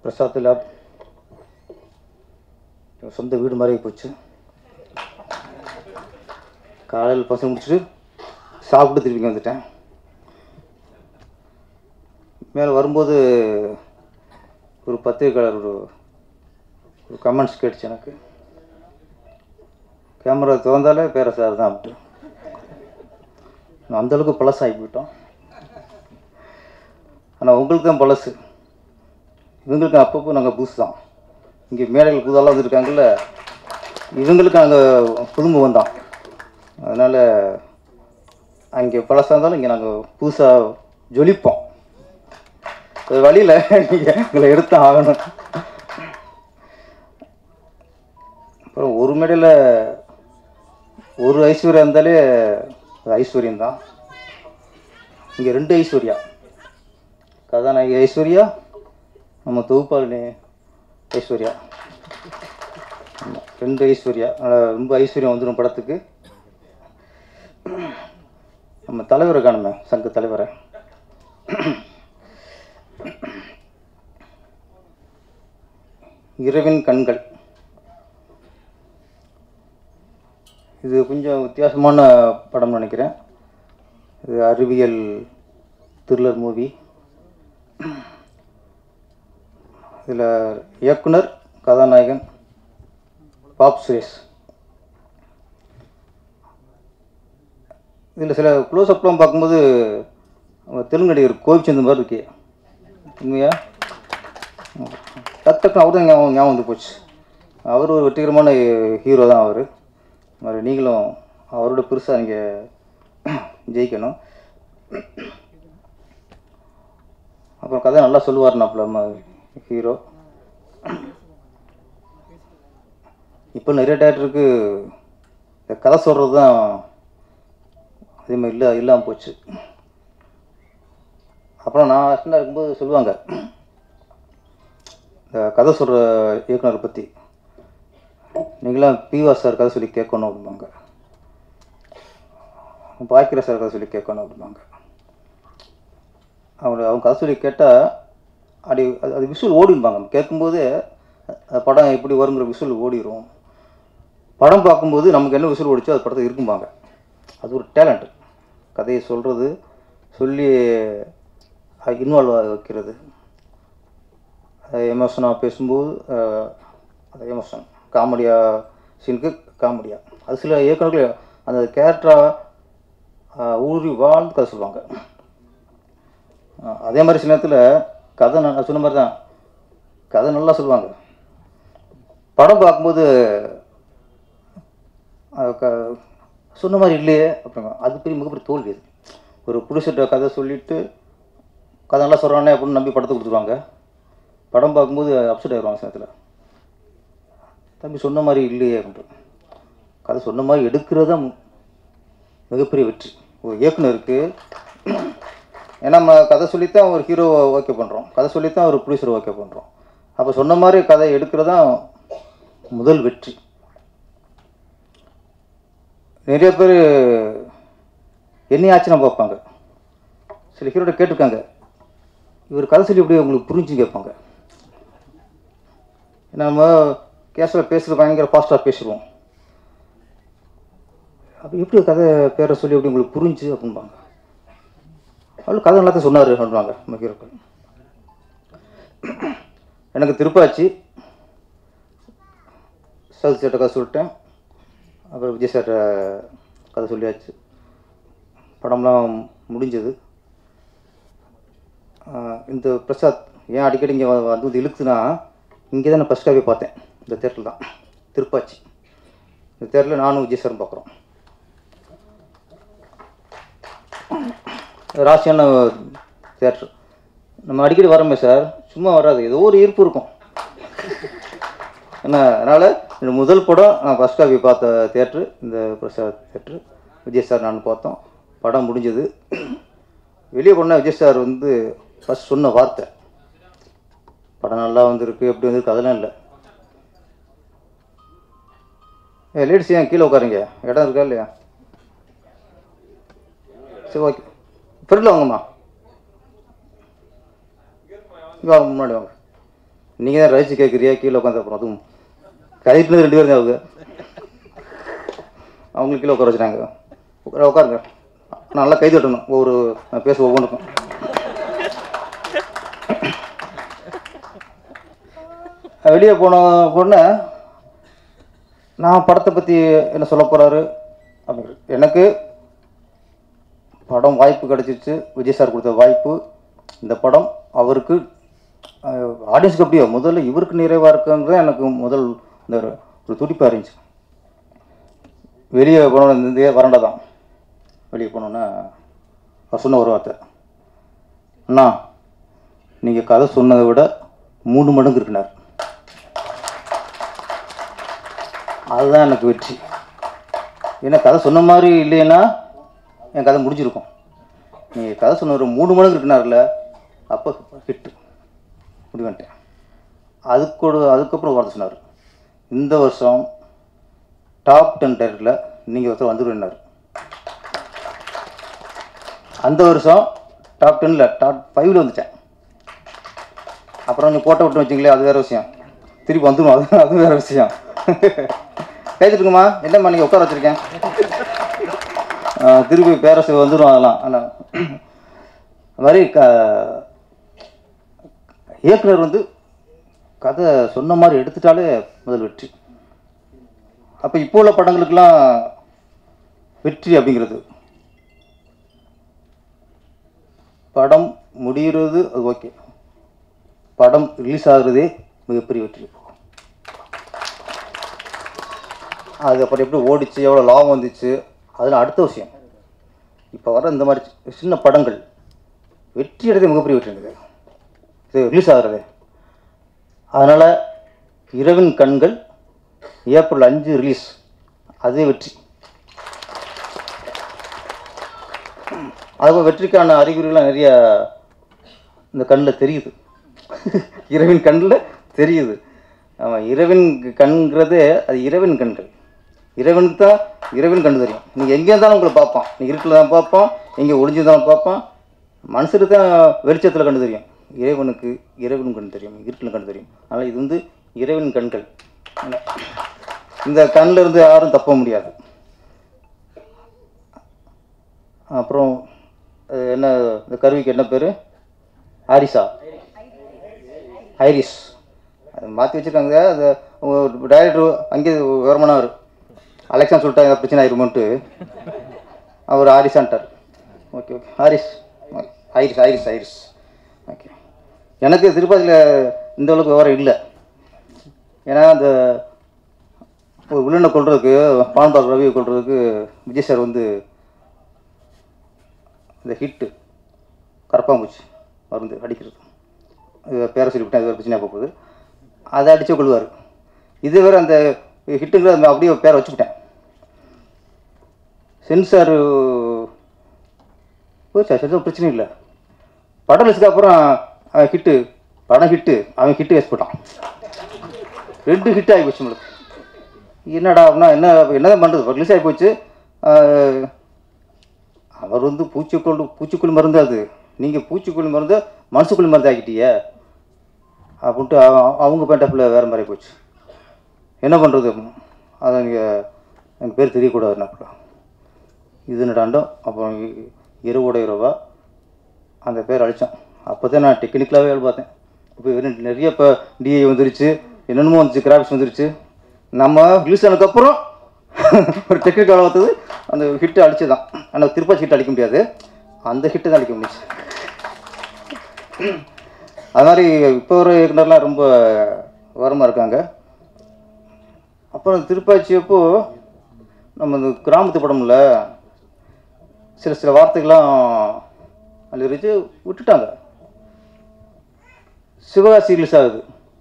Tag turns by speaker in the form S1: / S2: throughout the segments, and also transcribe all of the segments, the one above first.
S1: Prasad lab என் சொந்த வீடு மாதிரி போச்சு காலையில் பசங்க முடிச்சுட்டு சாப்பிட்டு திருப்பி இங்க வந்துட்டேன் மேலே வரும்போது ஒரு பத்திரிக்கையாளர் ஒரு ஒரு கமெண்ட்ஸ் கேட்டுச்சு எனக்கு கேமரா திறந்தாலே பேர சார் தான் அப்படின்ட்டு நான் அந்தளவுக்கு பழசாகி போயிட்டோம் ஆனால் உங்களுக்கு தான் பழசு இவங்களுக்கு அப்பப்போ நாங்கள் புதுசு தான் இங்கே மேடைகள் புதுதெல்லாம் வந்துருக்காங்கல்ல இவங்களுக்கு நாங்கள் புதுமுகம் தான் அதனால் அங்கே பழசாக இருந்தாலும் இங்கே நாங்கள் புதுசாக ஜொலிப்போம் ஒரு வழியில் நீங்கள் எங்களை எடுத்து ஆகணும் அப்புறம் ஒரு மேடையில் ஒரு ஐஸ்வர்யா இருந்தாலே அது ஐஸ்வர்யம் தான் இங்கே ரெண்டு ஐஸ்வர்யா கதாநாயகி ஐஸ்வர்யா நம்ம தொகுப்பாளினி ஐஸ்வர்யா ஆமா, ரெண்டு ஐஸ்வர்யா அதனால் ரொம்ப ஐஸ்வர்யம் வந்துடும் படத்துக்கு நம்ம தலைவரை காணுமே சங்க தலைவரை இரவின் கண்கள் இது கொஞ்சம் வித்தியாசமான படம்னு நினைக்கிறேன் இது அறிவியல் த்ரில்லர் மூவி இதில் இயக்குனர் கதாநாயகன் பாப் சுரேஷ் இதில் சில க்ளோஸ்அப்லாம் பார்க்கும்போது அவங்க தெலுங்கு நடிகர் கோவிச்சந்த் மாதிரி இருக்கே உண்மையா டக் டக்குன்னு அவர் தான் ஞாபகம் ஞாபகம் வந்து போச்சு அவர் ஒரு வெற்றிகரமான ஹீரோ தான் அவர் மாதிரி நீங்களும் அவரோட பெருசாக நீங்கள் ஜெயிக்கணும் அப்புறம் கதை நல்லா சொல்லுவார் நம்ம ஹீரோ இப்போ நிறைய டேரக்டருக்கு இந்த கதை சொல்கிறது தான் அதே மாதிரி இல்லை இல்லாமல் போச்சு அப்புறம் நான் அசிஸ்டண்டாக இருக்கும்போது சொல்லுவாங்க இந்த கதை சொல்கிற இயக்குனரை பற்றி நீங்களாம் பிவா சார் கதை சொல்லி கேட்கணும் அப்படிம்பாங்க பாக்கிர சார் கதை சொல்லி கேட்கணும் அப்படிம்பாங்க அவங்க அவங்க கதை சொல்லி கேட்டால் அப்படி அது அது விஷுவல் ஓடிடுவாங்க கேட்கும்போது அந்த படம் எப்படி வருங்கிற விஷுவல் ஓடிடும் படம் பார்க்கும்போது நமக்கு என்ன விஷுவல் ஓடிச்சோ அது படத்தை இருக்கும்பாங்க அது ஒரு டேலண்ட் கதையை சொல்கிறது சொல்லி இன்வால்வ் ஆக வைக்கிறது எமோஷனாக பேசும்போது அஹ், அது எமோஷன் காமெடியாக சீனுக்கு காமெடியாக அது சில இயக்குனர்கள் அந்த கேரக்டராக ஊறி வாழ்ந்து கதை சொல்லுவாங்க அஹ், அதே மாதிரி சில நேரத்தில் கதை நான் சொன்ன மாதிரி தான் கதை நல்லா சொல்லுவாங்க படம் பார்க்கும்போது அது க சொன்ன மாதிரி இல்லையே அப்படிங்க அது பெரிய மிகப்பெரிய தோல்வி அது ஒரு புடிச்சிட்ட கதை சொல்லிட்டு கதை நல்லா சொல்கிறானே அப்படின்னு நம்பி படத்தை கொடுத்துருவாங்க படம் பார்க்கும்போது அப்செட் ஆயிடுவாங்க சில தம்பி சொன்ன மாதிரி இல்லையே அப்படின்ட்டு கதை சொன்ன மாதிரி எடுக்கிறது தான் மிகப்பெரிய வெற்றி ஒரு இயக்குனருக்கு ஏன்னா நம்ம கதை சொல்லித்தான் ஒரு ஹீரோவை ஓகே பண்ணுறோம் கதை சொல்லித்தான் ஒரு ப்ரொடியூசரை ஓகே பண்ணுறோம் அப்போ சொன்ன மாதிரி கதை எடுக்கிறது தான் முதல் வெற்றி நிறைய பேர் என்ன ஆச்சுன்னா பார்ப்பாங்க சில ஹீரோட கேட்டிருக்காங்க இவர் கதை சொல்லி எப்படி உங்களுக்கு புரிஞ்சுன்னு கேட்பாங்க ஏன்னா நம்ம கேஸில் பேசுகிறது பயங்கர ஃபாஸ்ட்டாக பேசிடுவோம் அப்போ எப்படி கதை பேரை சொல்லி எப்படி உங்களுக்கு புரிஞ்சு அப்படின்பாங்க அவள் கதை எல்லாத்தையும் சொன்னார் அப்படின்வாங்க நம்ம ஹீரோக்கள் எனக்கு திருப்பாச்சி சவுத் சேட்டை கதை சொல்லிட்டேன் அப்புறம் விஜய் சார்ட்ட கதை சொல்லியாச்சு படம்லாம் முடிஞ்சது ஆஹ் இந்த பிரசாத் ஏன் அடிக்கடி இங்கே வந்து வந்து இழுக்குதுன்னா இங்கே தான் நான் ஃபஸ்ட் காப்பி பார்த்தேன் இந்த தேட்டரில் தான் திருப்பாச்சி இந்த தேட்டரில் நானும் விஜய் சாரும் பார்க்குறோம் ராசியான தேட்டர் நம்ம அடிக்கடி வரோமே சார் சும்மா வராது ஏதோ ஒரு ஈர்ப்பு இருக்கும் என்ன அதனால் இந்த முதல் படம் நான் ஃபஸ்ட் காப்பி பார்த்த தேட்ரு இந்த பிரசாத் தேட்ரு விஜய் சார் நான் பார்த்தோம் படம் முடிஞ்சது வெளியே போனால் விஜய் சார் வந்து ஃபஸ்ட் சொன்ன வார்த்தை படம் நல்லா வந்திருக்கு எப்படி வந்திருக்கு அதெல்லாம் இல்லை ஏ லேடிஸ் ஏன் கீழே உட்காருங்க இடம் இருக்கா இல்லையா சரி ஓகே ஃப்ரெண்டில் வாங்கம்மா இங்கே வாங்க முன்னாடி வாங்க நீங்கள் தான் ரசிச்சு கேட்குறியா கீழே உட்காந்து அப்புறம் அதுவும் கதைட்டு ரெண்டு பேரும் தான் அவங்க அவங்களுக்கு கீழே உட்கார வச்சுட்டாங்க உட்கார உட்காருங்க நல்லா கை தட்டணும் ஒவ்வொரு நான் பேச ஒவ்வொன்றுக்கும் வெளியே போன பொண்ணு நான் படத்தை பற்றி என்ன சொல்ல போகிறாரு அப்படிங்கிறது எனக்கு படம் வாய்ப்பு கிடச்சிருச்சு விஜய் சார் கொடுத்த வாய்ப்பு இந்த படம் அவருக்கு ஆடியன்ஸுக்கு அப்படியோ முதல்ல இவருக்கு நிறைவாக இருக்குங்கிறது எனக்கு முதல் இந்த ஒரு ஒரு துடிப்பாக இருந்துச்சு வெளியே போனோம் இந்த வரண்டா தான் வெளியே போனோன்னா அவர் சொன்ன ஒரு வார்த்தை அண்ணா நீங்கள் கதை சொன்னதை விட மூணு மடங்கு இருக்குனார் அதுதான் எனக்கு வெற்றி ஏன்னா கதை சொன்ன மாதிரி இல்லைன்னா என் கதை முடிஞ்சிருக்கும் நீங்கள் கதை சொன்ன ஒரு மூணு மடங்கு இருக்குனார்ல அப்போ ஹிட்டு முடி வந்துட்டேன் அதுக்கு அதுக்கப்புறம் வார்த்தை சொன்னார் இந்த வருஷம் டாப் டென் டைரக்டில் நீங்கள் ஒருத்தர் வந்துடுவேன்னார் அந்த வருஷம் டாப் டென்னில் டாப் ஃபைவ்ல வந்துட்டேன் அப்புறம் கொஞ்சம் கோட்டை விட்டு வச்சிங்களே அது வேறு விஷயம் திருப்பி வந்துடும் அது அது வேறு விஷயம் பேசிட்டுருக்குமா என்னம்மா நீங்கள் உட்கார வச்சுருக்கேன் திருப்பி பேரரசு வந்துடும் அதெல்லாம் ஆனால் அது மாதிரி க இயக்குனர் வந்து கதை சொன்ன மாதிரி எடுத்துட்டாலே முதல் வெற்றி அப்போ இப்போ உள்ள படங்களுக்கெல்லாம் வெற்றி அப்படிங்கிறது படம் முடிகிறது அது ஓகே படம் ரிலீஸ் ஆகுறதே மிகப்பெரிய வெற்றி அது அப்புறம் எப்படி ஓடிச்சு எவ்வளோ லாபம் வந்துச்சு அதெல்லாம் அடுத்த விஷயம் இப்போ வர இந்த மாதிரி சி- சின்ன படங்கள் வெற்றி அடைதே மிகப்பெரிய வெற்றி இருக்குது இது ரிலீஸ் ஆகிறது அதனால் இரவின் கண்கள் ஏப்ரல் அஞ்சு ரிலீஸ் அதே வெற்றி அதுபோல் வெற்றிக்கான அறிகுறிகள்லாம் நிறைய இந்த கண்ணில் தெரியுது இரவின் கண்ணில் தெரியுது ஆமாம் இரவின் கண்கிறது அது இரவின் கண்கள் இறைவனுக்கு தான் இரவின் கண்டு தெரியும் நீங்கள் எங்கே இருந்தாலும் உங்களை பார்ப்பான் நீ இருட்டில் தான் பார்ப்பான் எங்கே ஒளிஞ்சிருந்தாலும் பார்ப்பான் மனுஷருக்கு தான் வெளிச்சத்தில் கண்டு தெரியும் இறைவனுக்கு இறைவன் கண்டு தெரியும் இருட்டில் கண்டு தெரியும் அதனால் இது வந்து இறைவன் கண்கள் இந்த கண்ணில் இருந்து யாரும் தப்ப முடியாது அப்புறம் அது என்ன இந்த கருவிக்கு என்ன பேர் ஹாரிஸா ஐரிஸ் அது மாற்றி வச்சுருக்காங்க அது டைரக்டர் அங்கே விவரமானவர் அலெக்சான் சொல்லிட்டா ஏதாவது பிரச்சனை ஆயிருமோன்ட்டு அவர் ஹாரிஸான்ட்டார் okay okay Harris Iris Iris Iris okay எனக்கு திருப்பதியில் இந்த அளவுக்கு விவரம் இல்லை ஏன்னா அந்த ஒரு வில்லனை கொள்றதுக்கு பான்பாக் ரவியை கொள்றதுக்கு விஜய் சார் வந்து இந்த ஹிட்டு கரப்பாம்பூச்சி மருந்து அடிக்கிறது இது பேர சொல்லிவிட்டேன் இது ஒரு பிரச்சனையாக போகுது அதை அடித்து கொள்வார் இது வேறு அந்த ஹிட்டுங்கிற அந்த அப்படியே பேரை வச்சுக்கிட்டேன் சென்சார் போச்சா சென்சார் பிரச்சனை இல்லை படம் ரிலீஸ்க்கு அப்புறம் அவன் ஹிட்டு படம் ஹிட்டு அவன் ஹிட்டு வேஸ்ட் போட்டான் ரெண்டு ஹிட் ஆகி போச்சு நம்மளுக்கு என்னடா அப்படின்னா என்ன என்னதான் பண்ணுறது ரிலீஸ் ஆகி போச்சு ஆஹ், அவர் வந்து பூச்சிக்கொல்லு பூச்சிக்கொல்லி மருந்து அது நீங்கள் பூச்சிக்கொல்லி மருந்து மனசுக்குள்ளி மருந்து ஆக்கிட்டீங்க அப்படின்ட்டு அவ- அவங்க பேண்டப்பில் வேறு மாதிரி போச்சு என்ன பண்ணுறது அதை நீங்கள் எனக்கு பேர் தெரியக்கூடாது என்னப்பா இது நடாண்டோம் அப்புறம் இ- இரவோட இரவா அந்த பேர் அழித்தோம் அப்போ தான் நான் டெக்னிக்கலாகவே வேலை பார்த்தேன் இப்போ வெறும் நிறைய இப்போ டிஐ வந்துருச்சு என்னென்னமோ வந்துச்சு கிராஃபிக்ஸ் வந்துருச்சு நம்ம ரிலீஸ் ஆனதுக்கப்புறம் ஒரு டெக்னிக்கல் பார்த்தது அந்த ஹிட்டு அடிச்சு தான் ஆனால் திருப்பாச்சி ஹிட் அடிக்க முடியாது அந்த ஹிட்டு தான் அடிக்க முடிச்சு அது மாதிரி இப்போ ஒரு இயக்குனர்லாம் ரொம்ப வரமாக இருக்காங்க அப்புறம் திருப்பாச்சி அப்போ நம்ம இந்த கிராமத்து படம்ல சில சில வார்த்தைகள்லாம் அதில் இருந்துச்சு விட்டுட்டாங்க சிவகாசி ரிலீஸ் ஆகுது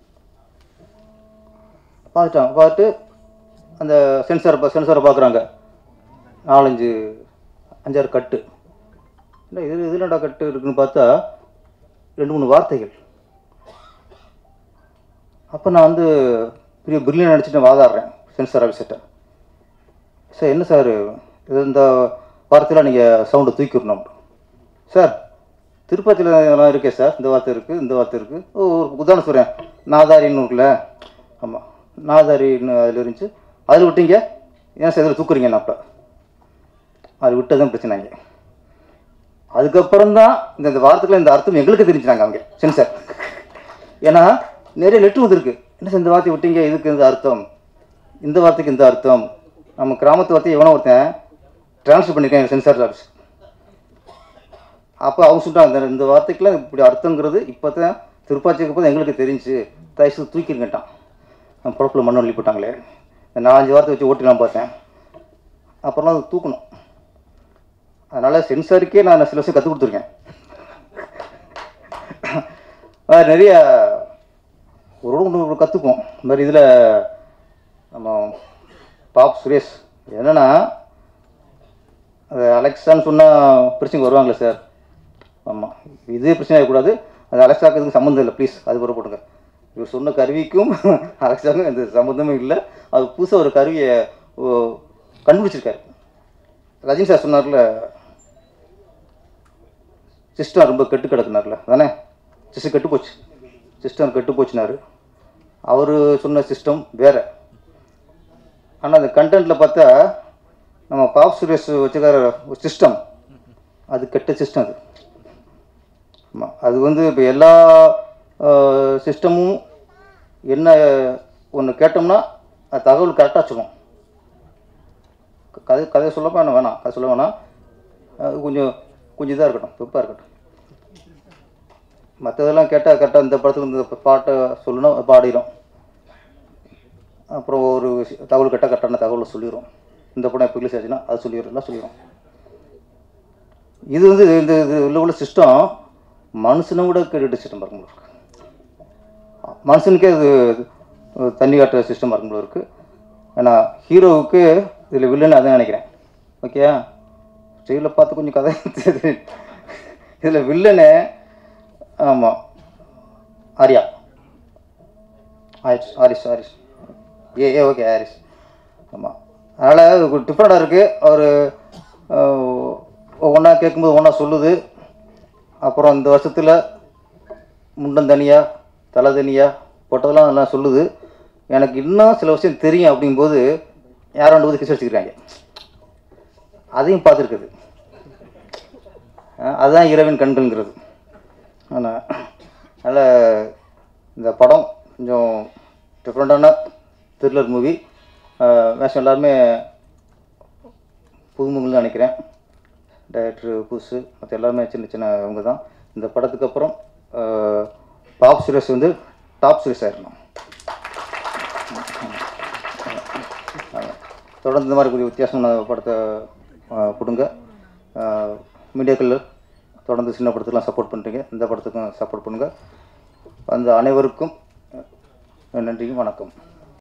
S1: பார்த்துட்டாங்க பார்த்துட்டு அந்த சென்சாரை சென்சாரை பார்க்குறாங்க நாலஞ்சு அஞ்சாறு கட்டு இல்லை இது இது என்னடா கட்டு இருக்குன்னு பார்த்தா ரெண்டு மூணு வார்த்தைகள் அப்போ நான் வந்து பெரிய பிரில்லியன் நினச்சிட்டு வாதாடுறேன் சென்சார் ஆஃபீஸர்கிட்ட சார் என்ன சார் இது இந்த வார்த்தையில் நீங்கள் சவுண்டை தூக்கிடணும் சார் திருப்பதியில் எல்லாம் இருக்கே சார் இந்த வார்த்தை இருக்குது இந்த வார்த்தை இருக்குது ஓ ஒரு உதாரணம் சொல்கிறேன் நாதாரின்னு இருக்குல்ல ஆமாம் நாதாரின்னு அதில் இருந்துச்சு அதில் விட்டீங்க ஏன் சார் இதில் தூக்குறீங்க நான் அப்போ அது விட்டதும் பிரச்சனைங்க அதுக்கப்புறம் தான் இந்த இந்த வார்த்தைக்குள்ள இந்த அர்த்தம் எங்களுக்கு தெரிஞ்சுனாங்க அவங்க சென்சார் ஏன்னா நிறைய லெட்ரு வந்திருக்கு என்ன சார் இந்த வார்த்தை விட்டீங்க இதுக்கு இந்த அர்த்தம் இந்த வார்த்தைக்கு இந்த அர்த்தம் நம்ம கிராமத்து வார்த்தையை எவனோ ஒருத்தன் ட்ரான்ஸ்ஃபர் பண்ணியிருக்கேன் சென்சார் ஆஃபீஸ் அப்போ அவங்க சொல்லிட்டாங்க இந்த இந்த வார்த்தைக்கெல்லாம் இப்படி அர்த்தங்கிறது இப்போ தான் திருப்பாச்சிக்கு போது எங்களுக்கு தெரிஞ்சு தயவுசு தூக்கிருங்கட்டான் நம்ம பொழப்பில் மண்ணு அள்ளி போட்டாங்களே இந்த நாலஞ்சு வார்த்தை வச்சு ஓட்டிலாம் பார்த்தேன் அப்புறம் அது தூக்கணும் அதனால் சென்சாருக்கே நான் சில விஷயம் கற்றுக் கொடுத்துருக்கேன் வேறு நிறைய ஒரு ஒன்று கற்றுப்போம் இந்த மாதிரி இதில் நம்ம பாப் சுரேஷ் என்னென்னா அது அலெக்சான்னு சொன்னால் பிரச்சனைக்கு வருவாங்களே சார் ஆமாம் இதே பிரச்சனை ஆகக்கூடாது அது அலெக்சாக்கு இதுக்கு சம்மந்தம் இல்லை ப்ளீஸ் அது பிறகு போட்டுங்க இவர் சொன்ன கருவிக்கும் அலெக்சாவுக்கும் எந்த சம்மந்தமும் இல்லை அது புதுசாக ஒரு கருவியை ஓ, கண்டுபிடிச்சிருக்காரு ரஜினி சார் சொன்னார்ல சிஸ்டம் ரொம்ப கெட்டு கிடக்குனார்ல தானே சிஸ்டம் கெட்டு போச்சு சிஸ்டம் கெட்டு போச்சுனாரு அவர் சொன்ன சிஸ்டம் வேறு ஆனால் அந்த கண்டென்ட்டில் பார்த்தா நம்ம பாப் சுரேஷ் வச்சுக்கிற ஒரு சிஸ்டம் அது கெட்ட சிஸ்டம் அது ஆமாம் அது வந்து இப்போ எல்லா சிஸ்டமும் என்ன ஒன்று கேட்டோம்னா அது தகவல் கரெக்டாக சொல்லும் க- கதை கதை சொல்ல வேணாம் வேணாம் கதை சொல்ல வேணாம் அது கொஞ்சம் கொஞ்சம் இதாக இருக்கட்டும் பெப்பாக இருக்கட்டும் மற்றதெல்லாம் கேட்டால் கரெக்டாக இந்த படத்துக்கு இந்த பாட்டை சொல்லணும் அது பாடிடும் அப்புறம் ஒரு விஷயம் தகவல் கேட்டால் கரெக்டான தகவலை சொல்லிடும் இந்த படம் எப்போ ரிலீஸ் ஆச்சுன்னா அது சொல்லிடும் எல்லாம் சொல்லிடும் இது வந்து இந்த இது உள்ள உள்ள சிஸ்டம் மனுஷனை கூட கேட்டுட்டு சிஸ்டம் இருக்கும் போல இருக்கு மனுஷனுக்கே அது அது தண்ணி காட்டுற சிஸ்டம் இருக்கும் போல இருக்கு ஏன்னா ஹீரோவுக்கு இதில் வில்லன் அதான் நினைக்கிறேன் ஓகே ஜெயிலில் பார்த்து கொஞ்சம் கதை இதில் வில்லனு ஆமாம் ஆர்யா ஆரிஸ் ஆரிஸ் ஆரிஸ் ஏ ஏ ஓகே ஆரிஸ் ஆமாம் அதனால் டிஃப்ரெண்ட்டாக இருக்குது அவர் ஒன்றா கேட்கும்போது ஒன்றா சொல்லுது அப்புறம் இந்த வருஷத்தில் முண்டம் தனியாக தலை தனியாக போட்டதெல்லாம் எல்லாம் சொல்லுது எனக்கு இன்னும் சில விஷயம் தெரியும் அப்படிங்கும்போது யாரும் ரெண்டு வந்து கிஸ் வச்சுக்கிறாங்க அதையும் பார்த்துருக்குது அஹ் அதுதான் இரவின் கண்கள்ங்கிறது ஆனால் அதனால் இந்த படம் கொஞ்சம் டிஃப்ரெண்ட்டான த்ரில்லர் மூவி வேஷம் எல்லாருமே புதுமுகள்னு நினைக்கிறேன் டைரக்டர் புதுசு மற்ற எல்லாருமே சின்ன சின்ன இவங்க தான் இந்த படத்துக்கு அப்புறம் அஹ், பாப் சுரேஷ் வந்து டாப் சுரேஷ் ஆயிடணும் ஆமா. தொடர்ந்து இந்த மாதிரி கொஞ்சம் வித்தியாசமான படத்தை அஹ், கொடுங்க மீடியாக்கள் தொடர்ந்து சின்ன படத்துக்கெலாம் சப்போர்ட் பண்ணுறீங்க இந்த படத்துக்கும் சப்போர்ட் பண்ணுங்கள் அந்த அனைவருக்கும் அஹ், நன்றியும் வணக்கம்